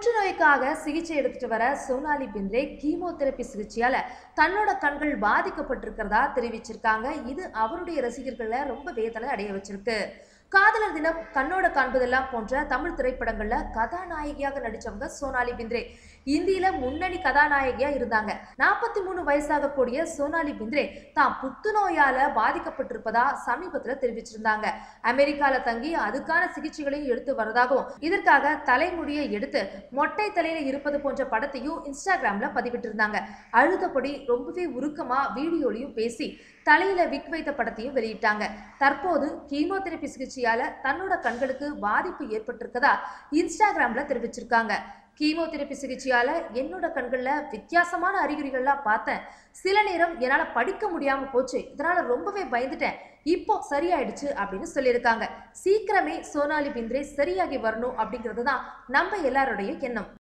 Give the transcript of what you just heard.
புற்றுநோய்க்காக சிகிச்சை எடுத்துட்டு வர சோனாலி பிந்த்ரே கீமோதெரபி சிகிச்சையால தன்னோட கண்கள் பாதிக்கப்பட்டிருக்கிறதா தெரிவிச்சிருக்காங்க இது அவருடைய ரசிகர்களை ரொம்ப வேதனை அடைய வச்சிருக்கு காதலர் தினம் கண்ணோட காண்பதெல்லாம் போன்ற தமிழ் திரைப்படங்கள்ல கதாநாயகியாக நடிச்சவங்க சோனாலி பிந்த்ரே இந்தியில முன்னணி கதாநாயகியா இருந்தாங்க நாற்பத்தி மூணு வயசாகக்கூடிய சோனாலி பிந்த்ரே தான் புத்துநோயால பாதிக்கப்பட்டிருப்பதா சமீபத்துல தெரிவிச்சிருந்தாங்க அமெரிக்கால தங்கி அதுக்கான சிகிச்சைகளையும் எடுத்து வரதாகவும் இதற்காக தலைமுடியை எடுத்து மொட்டை தலையில இருப்பது போன்ற படத்தையும் இன்ஸ்டாகிராம்ல பதிவிட்டிருந்தாங்க அழுதபடி ரொம்பவே உருக்கமா வீடியோலையும் பேசி தலையில விக் வைத்த படத்தையும் வெளியிட்டாங்க தற்போது கீமோதெரபி சிகிச்சையால தன்னோட கண்களுக்கு பாதிப்பு ஏற்பட்டிருக்கதா இன்ஸ்டாகிராம்ல தெரிவிச்சிருக்காங்க கீமோதெரபி சிகிச்சையால என்னோட கண்கள்ல வித்தியாசமான அறிகுறிகள்லாம் பார்த்தேன் சில நேரம் என்னால படிக்க முடியாம போச்சு இதனால ரொம்பவே பயந்துட்டேன் இப்போ சரியாயிடுச்சு அப்படின்னு சொல்லியிருக்காங்க சீக்கிரமே சோனாலி பிந்த்ரே சரியாகி வரணும் அப்படிங்கிறது தான் நம்ம எல்லாருடைய எண்ணம்